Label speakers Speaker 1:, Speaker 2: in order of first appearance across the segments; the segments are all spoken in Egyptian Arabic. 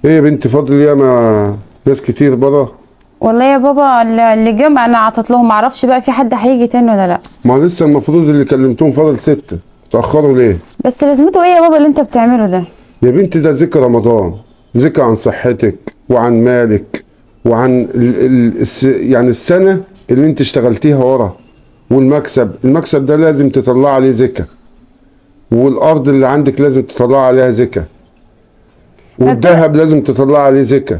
Speaker 1: ايه يا بنتي فاضل ياما ناس كتير بره
Speaker 2: والله يا بابا اللي اللي جم انا عطت لهم معرفش بقى في حد هيجي تاني ولا لا
Speaker 1: ما لسه المفروض اللي كلمتهم فاضل ستة تأخروا ليه
Speaker 2: بس لازمته ايه يا بابا اللي انت بتعمله ده
Speaker 1: يا بنتي ده ذكر رمضان ذكر عن صحتك وعن مالك وعن ال ال الس يعني السنة اللي انت اشتغلتيها ورا والمكسب المكسب ده لازم تطلع عليه زكاة والأرض اللي عندك لازم تطلع عليها زكاة والذهب لازم تطلع عليه زكاة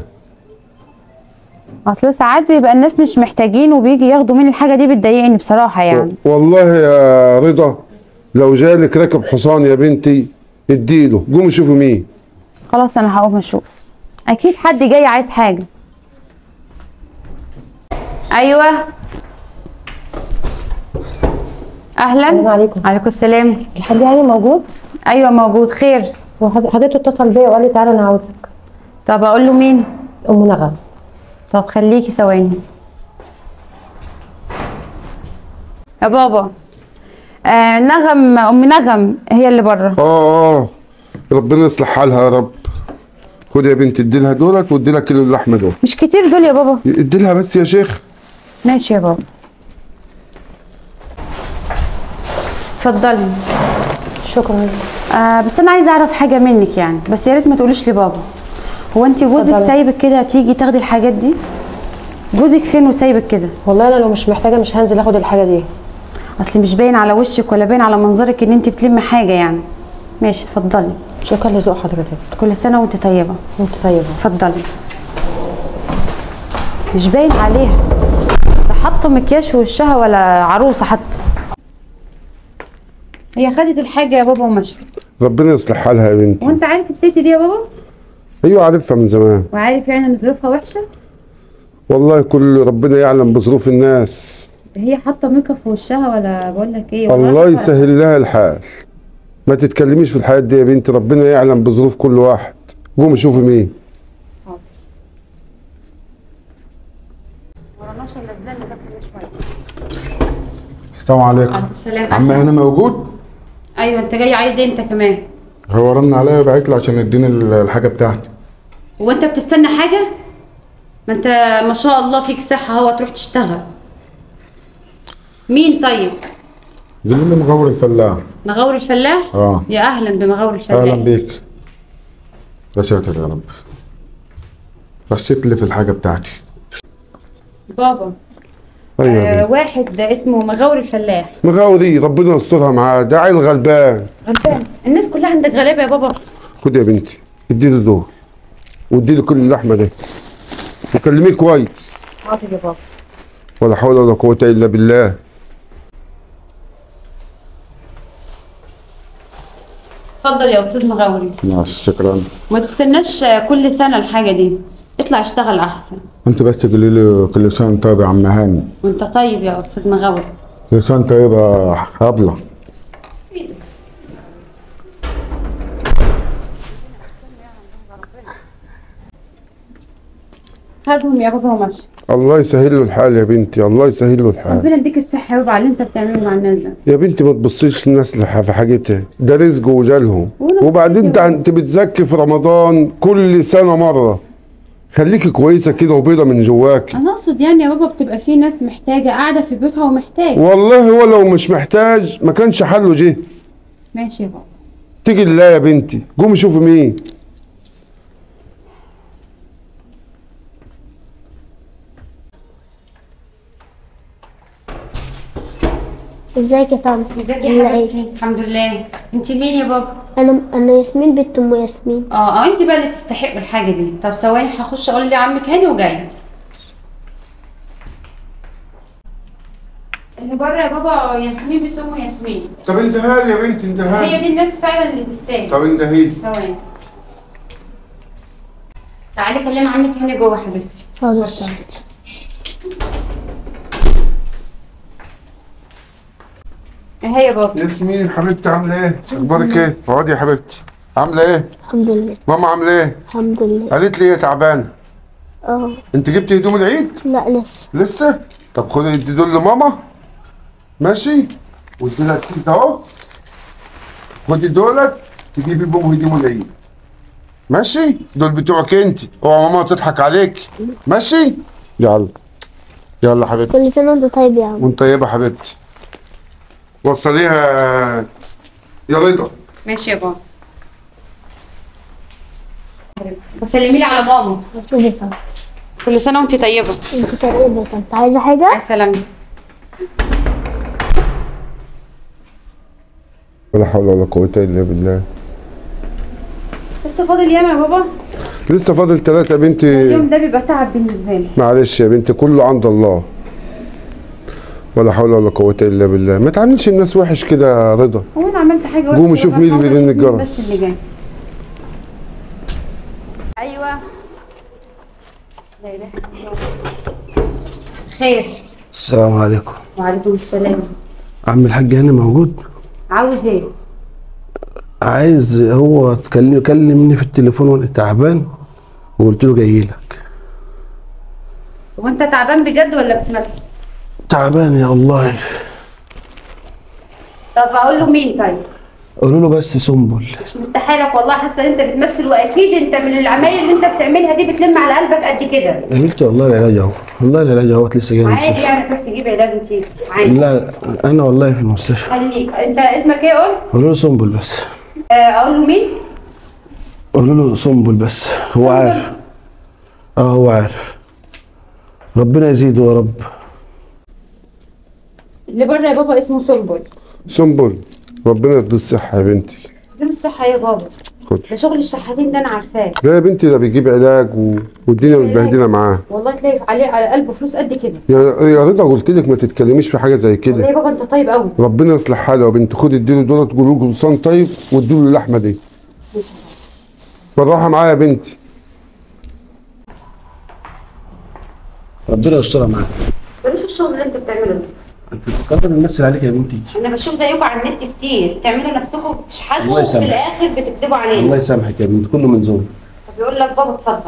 Speaker 2: اصل ساعات بيبقى الناس مش محتاجين وبيجي ياخدوا مني الحاجه دي بتضايقني بصراحه يعني
Speaker 1: والله يا رضا لو جالك راكب حصان يا بنتي اديله قومي شوفي مين
Speaker 2: خلاص انا هقوم اشوف اكيد حد جاي عايز حاجه ايوه اهلا
Speaker 3: السلام عليكم.
Speaker 2: عليكم السلام
Speaker 3: الحاج يعني موجود
Speaker 2: ايوه موجود خير
Speaker 3: وحضرته اتصل بيا وقال لي تعالى انا عاوزك
Speaker 2: طب اقول له مين
Speaker 3: ام نغم
Speaker 2: طب خليكي ثواني يا بابا آه نغم ام نغم هي اللي بره
Speaker 1: اه اه ربنا يصلح حالها يا رب خد يا بنتي ادي لها دولت وادي لها كيلو اللحمه دول
Speaker 2: مش كتير دول يا بابا
Speaker 1: ادي لها بس يا شيخ
Speaker 2: ماشي يا بابا اتفضلي
Speaker 3: شكرا
Speaker 2: آه بس انا عايزه اعرف حاجه منك يعني بس يا ريت ما تقوليش لبابا هو انت جوزك
Speaker 3: اتفضلي.
Speaker 2: سايبك كده تيجي تاخدي الحاجات دي جوزك فين وسايبك كده
Speaker 3: والله انا لو مش محتاجه مش هنزل اخد الحاجه دي
Speaker 2: اصل مش باين على وشك ولا باين على منظرك ان انت بتلمي حاجه يعني ماشي اتفضلي
Speaker 3: شكرا لذوق حضرتك
Speaker 2: كل سنه وانت طيبه
Speaker 3: انت طيبه
Speaker 2: اتفضلي مش باين عليها ده حاطه مكياج في وشها ولا عروسه حتى هي خدت الحاجه يا بابا ومشت
Speaker 1: ربنا يصلح حالها يا بنتي
Speaker 2: وانت عارف الست دي يا بابا
Speaker 1: ايوه عارفها من زمان
Speaker 2: وعارف يعني ان ظروفها وحشه
Speaker 1: والله كل ربنا يعلم بظروف الناس
Speaker 2: هي حاطه ميك اب في وشها ولا بقول لك ايه والله
Speaker 1: الله
Speaker 2: حاطة-
Speaker 1: يسهل لها الحال ما تتكلميش في الحياة دي يا بنتي ربنا يعلم بظروف كل واحد قومي شوفي مين
Speaker 4: السلام عليكم
Speaker 2: عليكم السلام
Speaker 4: عم هنا موجود
Speaker 2: ايوه انت جاي عايز إيه انت كمان
Speaker 4: هو رن عليا وبعت لي عشان يديني ال- الحاجه بتاعتي
Speaker 2: هو انت بتستنى حاجه ما انت ما شاء الله فيك صحه هو تروح تشتغل مين طيب
Speaker 4: قال لي مغور الفلاح
Speaker 2: مغاور الفلاح
Speaker 4: اه
Speaker 2: يا اهلا بمغاور الفلاح
Speaker 4: اهلا بيك يا ساتر يا رب بصيت لي في الحاجه بتاعتي
Speaker 2: بابا
Speaker 1: ايوه يا
Speaker 2: آه
Speaker 1: بنتي.
Speaker 2: واحد اسمه مغاور الفلاح
Speaker 1: مغاوري ربنا يسترها معاه ده عيل غلبان
Speaker 2: غلبان الناس كلها عندك غلابه يا بابا
Speaker 1: خد يا بنتي اديله دول واديله كل اللحمه دي وكلميه كويس
Speaker 2: حاضر يا بابا
Speaker 1: ولا حول ولا قوه الا بالله
Speaker 2: اتفضل يا استاذ مغاوري
Speaker 4: ماشي شكرا
Speaker 2: ما تستناش كل سنه الحاجه دي اطلع اشتغل احسن
Speaker 4: انت بس قولي لي كل سنه وأنت طيب يا عم هاني
Speaker 2: وانت طيب يا استاذ مغاوري
Speaker 4: كل سنه وأنت طيب يا هبله
Speaker 2: خدهم يا بابا ومشي
Speaker 1: الله يسهل له الحال يا بنتي الله يسهل له الحال
Speaker 2: ربنا يديك الصحه يا بابا على اللي انت بتعمله مع الناس ده
Speaker 1: يا بنتي ما تبصيش للناس اللي في حاجتها ده رزق وجالهم
Speaker 2: وأنا
Speaker 1: وبعدين انت
Speaker 2: بتزكي
Speaker 1: انت بتزكي في رمضان كل سنه مره خليكي كويسه كده وبيضه من جواكي
Speaker 2: انا اقصد يعني يا بابا بتبقى في ناس محتاجه قاعده في بيوتها ومحتاجه
Speaker 1: والله هو لو مش محتاج ما كانش حله جه
Speaker 2: ماشي يا بابا
Speaker 1: تيجي لله يا بنتي قومي شوفي مين
Speaker 5: ازيك يا طنط
Speaker 2: ازيك
Speaker 5: عاملة
Speaker 2: يا
Speaker 5: ايه؟
Speaker 2: حبيبتي الحمد لله انت مين يا بابا
Speaker 5: انا انا ياسمين بنت ام ياسمين
Speaker 2: اه اه انت بقى اللي تستحق الحاجه دي طب ثواني هخش اقول لعمك هاني وجاي اللي بره يا بابا ياسمين بنت ام ياسمين
Speaker 1: طب انت هال يا بنتي انت
Speaker 2: هي دي الناس فعلا اللي تستاهل
Speaker 1: طب انت هي
Speaker 2: ثواني تعالي كلمي عمك هاني جوه حبيبتي
Speaker 5: حاضر
Speaker 2: خش.
Speaker 5: طنط
Speaker 2: اهي يا بابا
Speaker 1: ياسمين حبيبتي عامله ايه اخبارك ايه اقعدي يا حبيبتي عامله ايه
Speaker 5: الحمد لله
Speaker 1: ماما عامله ايه
Speaker 5: الحمد لله
Speaker 1: قالت لي ايه تعبان
Speaker 5: اه
Speaker 1: انت جبتي هدوم العيد
Speaker 5: لا لسه
Speaker 1: لسه طب خدي ادي دول لماما ماشي وادي لها الكيس اهو خدي دولت تجيبي بهم هدوم العيد ماشي دول بتوعك انت اوعى ماما تضحك عليك ماشي يلا يلا حبيبتي
Speaker 5: كل سنة وانت طيب يا عم
Speaker 1: وانت طيبه حبيبتي وصليها يا رضا
Speaker 2: ماشي يا بابا وسلمي لي على ماما
Speaker 5: شوفي طبعا
Speaker 2: كل سنه وانت طيبه
Speaker 5: انت طيبة انت عايزة حاجة؟
Speaker 2: على السلامه
Speaker 1: ولا حول ولا قوه الا بالله
Speaker 2: لسه فاضل ياما يا بابا
Speaker 1: لسه فاضل ثلاثة يا بنتي
Speaker 2: اليوم ده بيبقى تعب بالنسبه لي
Speaker 1: معلش يا بنتي كله عند الله ولا حول ولا قوة إلا بالله ما تعاملش الناس وحش كده يا رضا
Speaker 2: هو انا عملت حاجه
Speaker 1: قوم
Speaker 2: وحشة
Speaker 1: شوف
Speaker 2: والله
Speaker 1: مين اللي
Speaker 2: حاول
Speaker 1: بيرن
Speaker 2: أشوف مين
Speaker 1: الجرس.
Speaker 2: بس اللي جاي ايوه لا اله الا الله خير
Speaker 6: السلام عليكم
Speaker 2: وعليكم السلام
Speaker 6: عم الحاج هاني موجود
Speaker 2: عاوز ايه
Speaker 6: عايز هو تكلم كلمني في التليفون وانا تعبان وقلت له جاي لك
Speaker 2: هو انت تعبان بجد ولا بتمثل
Speaker 6: تعبان يا الله
Speaker 2: طب اقول له مين طيب
Speaker 6: قولوا له بس سنبل
Speaker 2: مش مرتاحه لك والله حاسه ان انت بتمثل واكيد انت من العمايل اللي انت بتعملها دي بتلم على قلبك قد كده
Speaker 6: يا بنتي والله العلاج اهو والله العلاج اهو لسه جاي من
Speaker 2: عادي
Speaker 6: المستشفى
Speaker 2: يعني تروح تجيب علاج وتيجي عادي
Speaker 6: لا انا والله في المستشفى
Speaker 2: خليك انت اسمك ايه قول
Speaker 6: قولوا له سنبل بس
Speaker 2: آه، اقول له مين
Speaker 6: قولوا له سنبل بس هو عارف اه هو عارف ربنا يزيده يا رب
Speaker 2: اللي بره يا بابا اسمه سنبل
Speaker 1: سنبل ربنا يدي الصحة يا بنتي
Speaker 2: دي مش صحه يا بابا
Speaker 1: خد
Speaker 2: ده شغل الشحاتين ده انا عارفاه
Speaker 1: لا يا بنتي ده بيجيب علاج و... والدنيا متبهدلة معاه
Speaker 2: والله تلاقي عليه على قلبه فلوس قد كده
Speaker 1: يا يا رضا قلت لك ما تتكلميش في حاجة زي
Speaker 2: والله
Speaker 1: كده
Speaker 2: يا بابا انت طيب قوي
Speaker 1: ربنا يصلح حاله يا بنت خد اديله دولت قولوا له قرصان طيب واديله اللحمة دي بالراحة معايا يا بنتي
Speaker 6: ربنا يسترها معاك
Speaker 2: بلاش الشغل اللي انت بتعمله ده
Speaker 6: انت بتقدر النفس اللي عليك يا بنتي
Speaker 2: انا بشوف زيكم على النت كتير تعملوا نفسكم
Speaker 6: الله
Speaker 2: بتشحتوا وفي
Speaker 6: يسامحك.
Speaker 2: الاخر بتكذبوا
Speaker 6: الله
Speaker 2: علينا
Speaker 6: يسامحك يا بنتي كله من ذوق
Speaker 2: طب يقول لك بابا اتفضل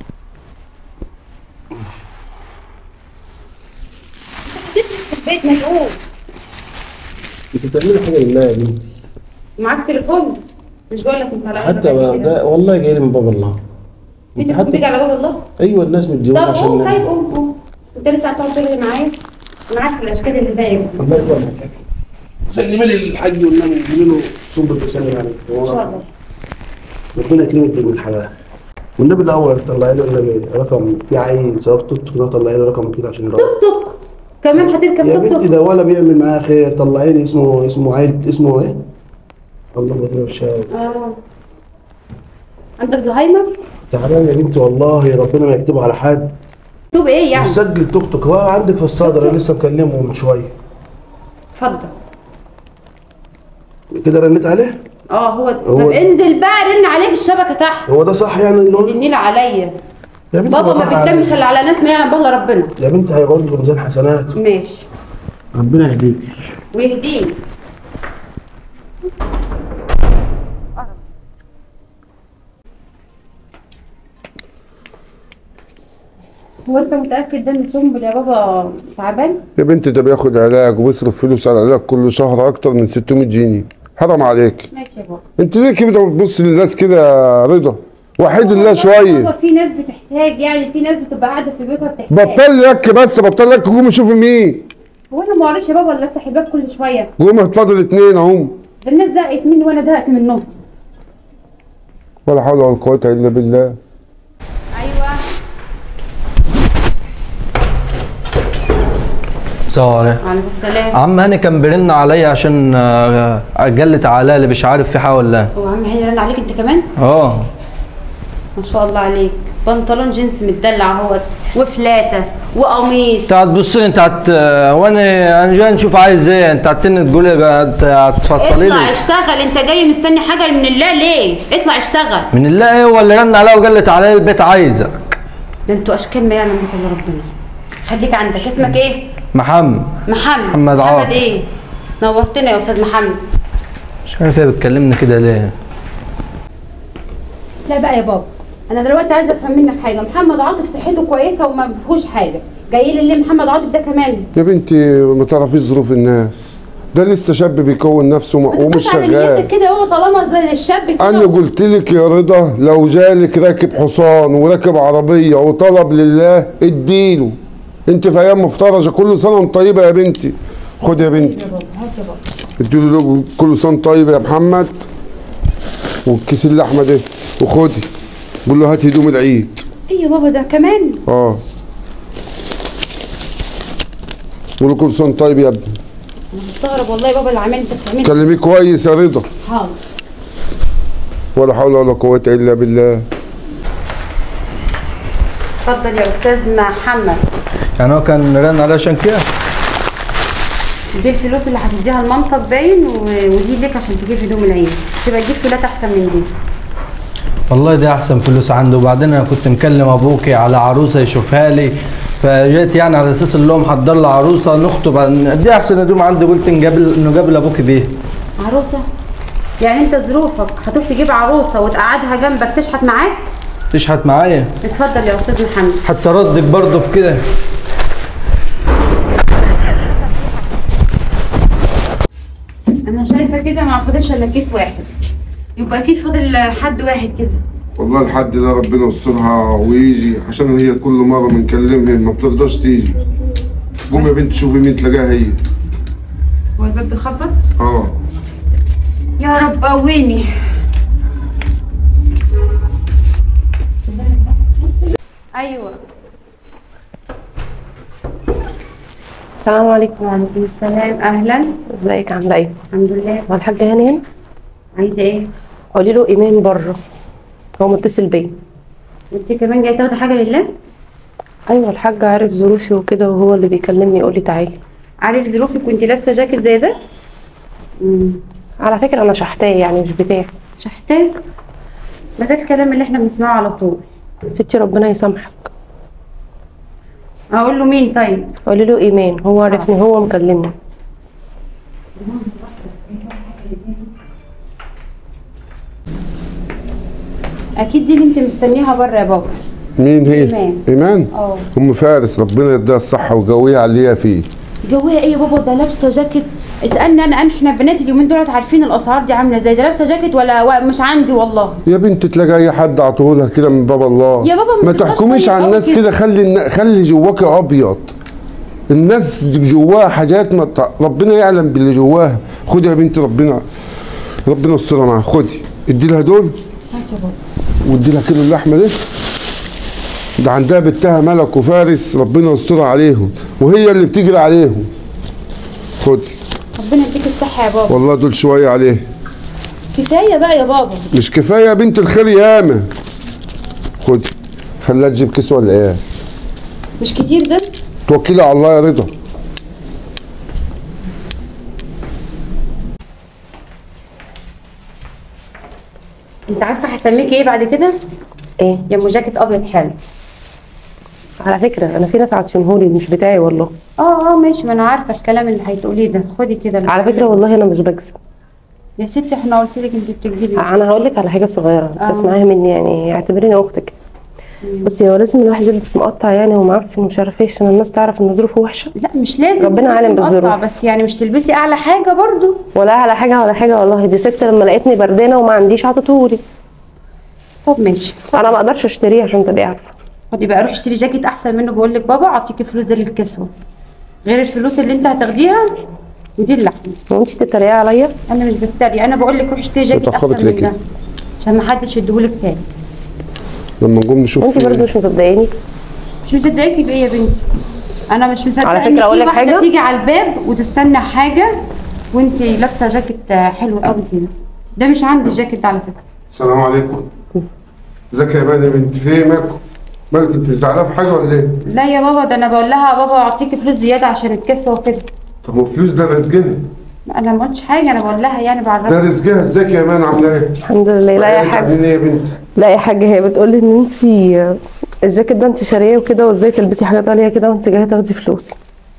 Speaker 2: في البيت مسؤول
Speaker 6: انت بتعملي حاجه لله يا بنتي
Speaker 2: معاك تليفون مش بقول لك انت على
Speaker 6: حتى
Speaker 2: قلبك
Speaker 6: بقى
Speaker 2: قد كده.
Speaker 6: ده والله جاي لي من باب الله
Speaker 2: في
Speaker 6: انت
Speaker 2: تليفون بيجي
Speaker 6: حتى
Speaker 2: على باب الله
Speaker 6: ايوه الناس مديون
Speaker 2: طب قوم طيب
Speaker 6: عشان
Speaker 2: قوم قوم انت لسه هتقعد تقول معايا معاك الاشكال اللي زيك دي
Speaker 6: الله يكرمك سلمي لي الحاج والنبي قولي له صب بسلم عليك
Speaker 2: ان شاء الله
Speaker 6: ربنا يكرمك بالحلال والنبي الاول طلعي له النبي رقم في عيل سواق توك توك طلعي له رقم كده عشان يروح
Speaker 2: توك توك كمان هتركب
Speaker 6: يا
Speaker 2: توك
Speaker 6: بنتي
Speaker 2: توك
Speaker 6: ده ولا بيعمل معايا خير طلعي لي اسمه اسمه عيل اسمه ايه؟ الله ما الشاي
Speaker 2: اه عندك زهايمر
Speaker 6: تعبان يا بنتي والله ربنا ما يكتبه على حد
Speaker 2: توب ايه يعني
Speaker 6: مسجل توك توك هو عندك في الصدر انا لسه مكلمه من شويه
Speaker 2: اتفضل
Speaker 6: كده رنيت عليه
Speaker 2: اه هو
Speaker 6: هو
Speaker 2: طب
Speaker 6: ده.
Speaker 2: انزل بقى رن عليه في الشبكه تحت
Speaker 6: هو ده صح يعني اللي هو
Speaker 2: النيل عليا
Speaker 6: يا بنتي
Speaker 2: بابا ما
Speaker 6: بالراحة
Speaker 2: بيتلمش
Speaker 6: عليك.
Speaker 2: الا على ناس ما يعلم بها إلا ربنا
Speaker 6: يا بنتي هيقعد له ميزان حسنات
Speaker 2: ماشي
Speaker 6: ربنا يهديك
Speaker 2: ويهديك هو انت متاكد ان سنبل يا بابا تعبان
Speaker 1: يا بنتي ده بياخد علاج وبيصرف فلوس على العلاج كل شهر اكتر من 600 جنيه حرام عليك
Speaker 2: ماشي يا بابا
Speaker 1: انت ليه كده بتبص للناس كده يا رضا وحيد الله
Speaker 2: هو
Speaker 1: شويه
Speaker 2: في ناس بتحتاج يعني في ناس بتبقى قاعده في بيتها بتحتاج
Speaker 1: بطل لك بس بطل لك قوم شوف مين
Speaker 2: هو انا ما اعرفش يا بابا ولا افتح الباب كل شويه
Speaker 1: قوم اتفضل اتنين اهم
Speaker 2: ده الناس زهقت مني وانا زهقت منهم
Speaker 1: ولا حول ولا قوه الا بالله
Speaker 2: ايوه
Speaker 7: السلام عليكم
Speaker 2: عليكم السلام
Speaker 7: عم هاني كان بيرن عليا عشان آه، جلت عليا اللي مش عارف في حاجه ولا لا
Speaker 2: هو عم هاني رن عليك انت كمان
Speaker 7: اه
Speaker 2: ما شاء الله عليك بنطلون جينز متدلع اهوت وفلاته وقميص
Speaker 7: انت هتبص لي انت هت وانا انا جاي نشوف عايز ايه انت هتن تقول لي بقى انت هتفصلي
Speaker 2: اطلع
Speaker 7: لي
Speaker 2: اشتغل انت جاي مستني حاجه من الله ليه اطلع اشتغل
Speaker 7: من الله ايه هو اللي رن عليا وقلت عليا البيت عايزك
Speaker 2: ده انتوا اشكال ما يعلم بك الا ربنا خليك عندك اسمك ايه
Speaker 7: محمد
Speaker 2: محمد
Speaker 7: محمد عاطف.
Speaker 2: محمد ايه نورتنا يا استاذ محمد
Speaker 7: مش عارف ايه بتكلمني كده ليه
Speaker 2: لا بقى يا بابا انا دلوقتي عايزه افهم منك حاجه محمد عاطف صحته كويسه وما فيهوش حاجه جاي لي ليه محمد عاطف ده كمان
Speaker 1: يا بنتي ما تعرفيش ظروف الناس ده لسه شاب بيكون نفسه م- ومش
Speaker 2: تبص على نيتك
Speaker 1: شغال
Speaker 2: كده هو طالما زي الشاب كده
Speaker 1: انا قلت لك يا رضا لو جالك راكب حصان وراكب عربيه وطلب لله اديله انت في ايام مفترجه كل سنه وانت طيبه يا بنتي خد يا بنتي اديله له كل سنه طيب يا محمد والكيس اللحمه ده وخدي قول له هات هدوم العيد
Speaker 2: ايه يا بابا ده كمان
Speaker 1: اه قول له كل سنه طيب يا ابني
Speaker 2: مستغرب والله يا بابا العمال انت بتعمله
Speaker 1: كلميه كويس يا رضا
Speaker 2: حاضر
Speaker 1: ولا حول ولا قوه الا بالله
Speaker 2: اتفضل يا استاذ محمد
Speaker 7: يعني هو كان رن عليه عشان كده
Speaker 2: دي الفلوس اللي هتديها لمامتك باين و- ودي ليك عشان تجيب هدوم العيد تبقى تجيب فلات احسن من دي
Speaker 7: والله دي احسن فلوس عنده وبعدين انا كنت مكلم ابوكي على عروسه يشوفها لي فجيت يعني على اساس اللي هو محضر لي عروسه نخطب دي احسن هدوم عندي قلت نقابل نقابل ابوكي بيه
Speaker 2: عروسه يعني انت ظروفك هتروح تجيب عروسه وتقعدها جنبك تشحت معاك
Speaker 7: تشحت معايا
Speaker 2: اتفضل يا استاذ محمد
Speaker 7: حتى ردك برضه في كده
Speaker 2: انا شايفه كده ما فاضلش الا كيس واحد يبقى اكيد فاضل حد واحد كده
Speaker 1: والله الحد ده ربنا يسترها ويجي عشان هي كل مره بنكلمها ما بترضاش تيجي قوم يا بنت شوفي مين تلاقيها هي
Speaker 2: هو الباب بيخبط
Speaker 1: اه
Speaker 2: يا رب قويني ايوه
Speaker 3: السلام عليكم
Speaker 2: وعليكم السلام اهلا
Speaker 3: ازيك عامله ايه
Speaker 2: الحمد لله
Speaker 3: هو الحاجه هاني هنا
Speaker 2: عايزه ايه
Speaker 3: قولي له ايمان بره هو متصل بيا
Speaker 2: انت كمان جايه تاخدي حاجه لله
Speaker 3: ايوه الحاج عارف ظروفي وكده وهو اللي بيكلمني يقول لي تعالي
Speaker 2: عارف ظروفك وانت لابسه جاكيت زي ده امم
Speaker 3: على فكره انا شحتاه يعني مش بتاعي
Speaker 2: شحتان ما ده الكلام اللي احنا بنسمعه على طول
Speaker 3: ستي ربنا يسامحك
Speaker 2: اقول له مين طيب
Speaker 3: قولي له ايمان هو عرفني هو مكلمني
Speaker 2: اكيد دي اللي انت مستنيها بره يا بابا
Speaker 1: مين هي؟
Speaker 2: إيمان.
Speaker 1: ايمان؟
Speaker 2: اه
Speaker 1: ام فارس ربنا يديها الصحه ويقويها على اللي هي فيه
Speaker 2: جواها ايه يا بابا ده لابسه جاكيت اسالني انا احنا بنات اليومين دولت عارفين الاسعار دي عامله ازاي ده لابسه جاكيت ولا و- مش عندي والله
Speaker 1: يا بنت تلاقي اي حد عطولها كده من باب الله
Speaker 2: يا بابا ما
Speaker 1: ما
Speaker 2: تبقاش
Speaker 1: تحكميش
Speaker 2: طيب
Speaker 1: على
Speaker 2: أوي
Speaker 1: الناس
Speaker 2: كده.
Speaker 1: كده خلي الن- خلي جواك ابيض الناس جواها حاجات ما ت- ربنا يعلم باللي جواها خدي يا بنتي ربنا ربنا يسترها معاها خدي ادي لها دول
Speaker 2: هات يا بابا
Speaker 1: وادي لها كيلو اللحمه ده ده عندها بنتها ملك وفارس ربنا يسترها عليهم وهي اللي بتجري عليهم خدي
Speaker 2: ربنا يديك الصحه يا بابا
Speaker 1: والله دول شويه عليه
Speaker 2: كفايه بقى يا بابا
Speaker 1: مش كفايه يا بنت الخير ياما خدي خليها تجيب كيس ولا ايه
Speaker 2: مش كتير ده
Speaker 1: توكلي على الله يا رضا
Speaker 2: انت عارفه هسميك ايه بعد كده
Speaker 3: ايه
Speaker 2: يا ام جاكيت ابيض حلو
Speaker 3: على فكره انا في ناس عطشنهولي مش بتاعي والله
Speaker 2: اه اه ماشي ما انا عارفه الكلام اللي هتقوليه ده خدي كده
Speaker 3: على فكره والله انا مش بكذب
Speaker 2: يا ستي احنا قلت لك انت بتكذبي
Speaker 3: انا هقول لك على حاجه صغيره بس
Speaker 2: آه.
Speaker 3: اسمعيها مني يعني اعتبريني اختك بصي هو لازم الواحد يلبس مقطع يعني ومعفن ومش عارفه ايه عشان الناس تعرف ان ظروفه وحشه
Speaker 2: لا مش لازم
Speaker 3: ربنا
Speaker 2: تلبسي
Speaker 3: عالم
Speaker 2: مقطع،
Speaker 3: بالظروف.
Speaker 2: بس يعني مش تلبسي اعلى حاجه برضو
Speaker 3: ولا على حاجه ولا حاجه والله دي ست لما لقيتني بردانه وما عنديش عطتهولي
Speaker 2: طب ماشي
Speaker 3: انا ما اقدرش اشتريه عشان تبقي عارفه
Speaker 2: خدي بقى روحي اشتري جاكيت احسن منه بقول لك بابا اعطيكي فلوس ده للكسوه غير الفلوس اللي انت هتاخديها ودي اللحمه
Speaker 3: هو انت تتريقي عليا
Speaker 2: انا مش بتريق انا بقول لك روحي اشتري جاكيت
Speaker 1: بتأخرك
Speaker 2: احسن
Speaker 1: ليه
Speaker 2: من
Speaker 1: كده؟
Speaker 2: ده عشان ما حدش يديهولك تاني
Speaker 1: لما نقوم نشوف
Speaker 3: وانت برضه مش مصدقاني
Speaker 2: مش مصدقاكي بايه يا بنتي انا مش مصدقه
Speaker 3: على
Speaker 2: ان
Speaker 3: فكرة
Speaker 2: في
Speaker 3: أقول لك
Speaker 2: واحده
Speaker 3: حاجة؟
Speaker 2: تيجي على الباب وتستنى حاجه وانت لابسه جاكيت آه، حلو قوي كده ده مش عندي الجاكيت ده على فكره
Speaker 1: السلام عليكم ازيك يا مان يا بنت في ايه مالكم مالك انت زعلانه في حاجه ولا ايه
Speaker 2: لا يا بابا ده انا بقول لها بابا اعطيكي فلوس زياده عشان الكسوه وكده
Speaker 1: طب ما فلوس ده رزقها
Speaker 2: انا ما قلتش حاجه انا بقول لها يعني
Speaker 1: ده
Speaker 2: بعرفها
Speaker 1: رزقها ازيك يا مان عامله ايه
Speaker 3: الحمد لله لا يا
Speaker 1: عيالك
Speaker 3: حاج
Speaker 1: عاملين ايه يا بنت
Speaker 3: لا يا حاجه هي بتقول لي ان انت الجاكيت ده انت شاريه وكده وازاي تلبسي حاجات عليها كده وانت جايه تاخدي فلوس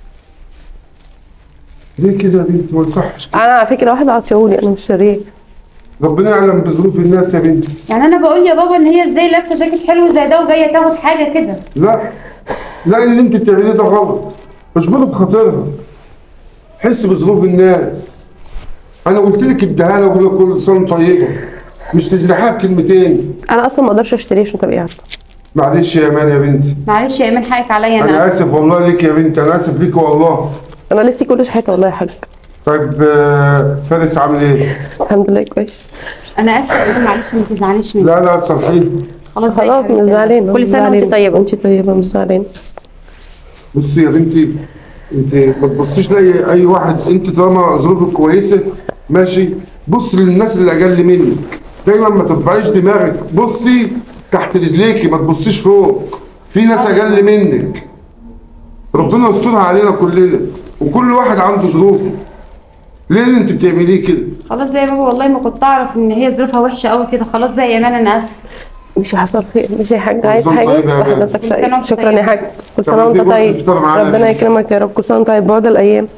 Speaker 1: ليه كده يا بنت ما يصحش كده.
Speaker 3: انا على فكره واحده عطيهولي انا مش شاريه
Speaker 1: ربنا يعلم بظروف الناس يا بنت
Speaker 2: يعني انا بقول يا بابا ان هي ازاي لابسه جاكيت حلو زي ده وجايه تاخد حاجه كده
Speaker 1: لا لا اللي انت بتعمليه ده غلط اشبره بخاطرها حس بظروف الناس انا قلت لك اديها لك وقول لك كل سنه وأنت طيبه مش تجرحها بكلمتين
Speaker 3: انا اصلا ما اقدرش اشتريه عشان تبقي عارفه
Speaker 1: معلش يا امان يا بنتي
Speaker 2: معلش يا ايمان حقك عليا
Speaker 1: انا
Speaker 2: انا
Speaker 1: اسف والله ليك يا بنتي انا اسف ليك والله
Speaker 3: انا لسه كل حياتي والله يا حاج
Speaker 1: طيب آه، فارس عامل ايه؟
Speaker 3: الحمد لله كويس
Speaker 2: انا اسفه معلش ما تزعليش مني
Speaker 1: لا لا صحيح
Speaker 2: خلاص بقى يا
Speaker 3: خلاص
Speaker 2: حبيبتي.
Speaker 3: مش زعلانه
Speaker 2: كل
Speaker 3: مش
Speaker 2: سنه وانت
Speaker 3: زعلانة.
Speaker 2: طيبه
Speaker 3: انت طيبه مش زعلانه
Speaker 1: بصي يا بنتي انت ما تبصيش لاي اي واحد انت طالما ظروفك كويسه ماشي بص للناس اللي اقل منك دايما ما ترفعيش دماغك بصي تحت رجليكي ما تبصيش فوق في ناس اقل منك ربنا يسترها علينا كلنا وكل واحد عنده ظروفه ليه اللي انت بتعمليه كده
Speaker 2: خلاص بقى يا بابا والله ما كنت اعرف ان هي ظروفها وحشه قوي كده خلاص بقى يا ايمان انا اسفه
Speaker 3: مش حصل خير مش يا حاج عايز
Speaker 1: سنة
Speaker 3: حاجه
Speaker 1: طيبة يا بنت.
Speaker 3: وحضرتك
Speaker 2: كل سنة
Speaker 3: طيب
Speaker 2: وانت
Speaker 3: شكرا
Speaker 2: طيبة.
Speaker 3: يا حاج كل
Speaker 1: طب
Speaker 3: سنه وانت
Speaker 1: نجيب
Speaker 3: طيب
Speaker 1: الفطار معانا.
Speaker 3: ربنا يكرمك يا رب كل سنه وانت طيب بعد الايام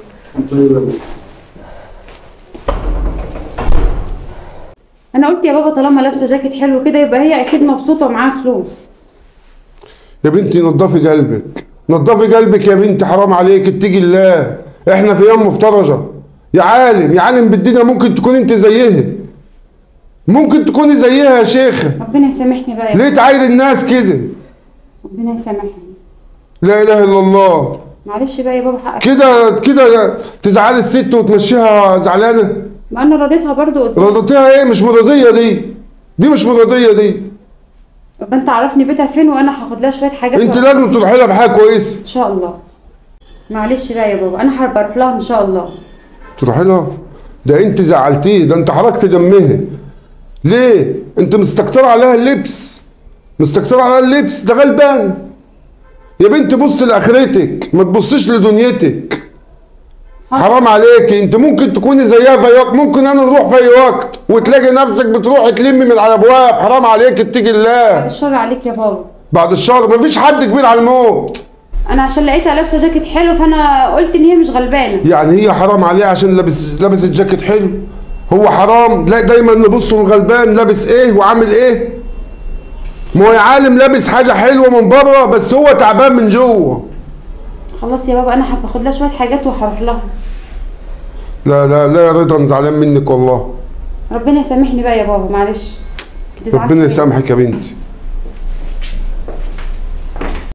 Speaker 2: انا قلت يا بابا طالما لابسه جاكيت حلو كده يبقى هي اكيد مبسوطه ومعاها فلوس
Speaker 1: يا بنتي نضفي قلبك نضفي قلبك يا بنتي حرام عليك اتقي الله احنا في ايام مفترجه يا عالم يا عالم بالدنيا ممكن تكون انت زيها ممكن تكوني زيها يا شيخه
Speaker 2: ربنا يسامحني بقى يا بابا
Speaker 1: ليه تعاير الناس كده
Speaker 2: ربنا يسامحني
Speaker 1: لا اله الا الله
Speaker 2: معلش بقى يا بابا حقك
Speaker 1: كده كده تزعلي الست وتمشيها زعلانه
Speaker 2: ما انا رضيتها برضو قدام
Speaker 1: رضيتيها ايه مش مرضيه دي دي مش مرضيه دي
Speaker 2: يبقى انت عرفني بيتها فين وانا هاخد لها شويه حاجات
Speaker 1: انت
Speaker 2: وأ-
Speaker 1: لازم تروحي لها بحاجه كويسه
Speaker 2: ان شاء الله معلش بقى يا بابا انا هبقى اروح لها ان شاء الله
Speaker 1: تروحي لها ده انت زعلتيه ده انت حركت دمها ليه انت مستكتر عليها اللبس مستكتر عليها اللبس ده غلبان يا بنت بص لاخرتك ما تبصيش لدنيتك حرام عليكي انت ممكن تكوني زيها في أي وقت ممكن انا نروح في اي وقت وتلاقي نفسك بتروحي تلمي من على ابواب حرام عليك اتقي
Speaker 2: بعد
Speaker 1: الله
Speaker 2: الشر عليك يا بابا
Speaker 1: بعد الشهر مفيش حد كبير على الموت
Speaker 2: انا عشان لقيتها لابسه جاكيت حلو فانا قلت ان هي مش غلبانه
Speaker 1: يعني هي حرام عليها عشان لابس لابس الجاكيت حلو هو حرام لا دايما نبص للغلبان لابس ايه وعامل ايه ما هو يا عالم لابس حاجه حلوه من بره بس هو تعبان من جوه
Speaker 2: خلاص يا بابا انا هبقى اخد لها شويه حاجات وهروح لها
Speaker 1: لا لا لا يا رضا انا زعلان منك والله
Speaker 2: ربنا يسامحني بقى يا بابا معلش ما تزعلش
Speaker 1: ربنا
Speaker 2: مني.
Speaker 1: يسامحك يا بنتي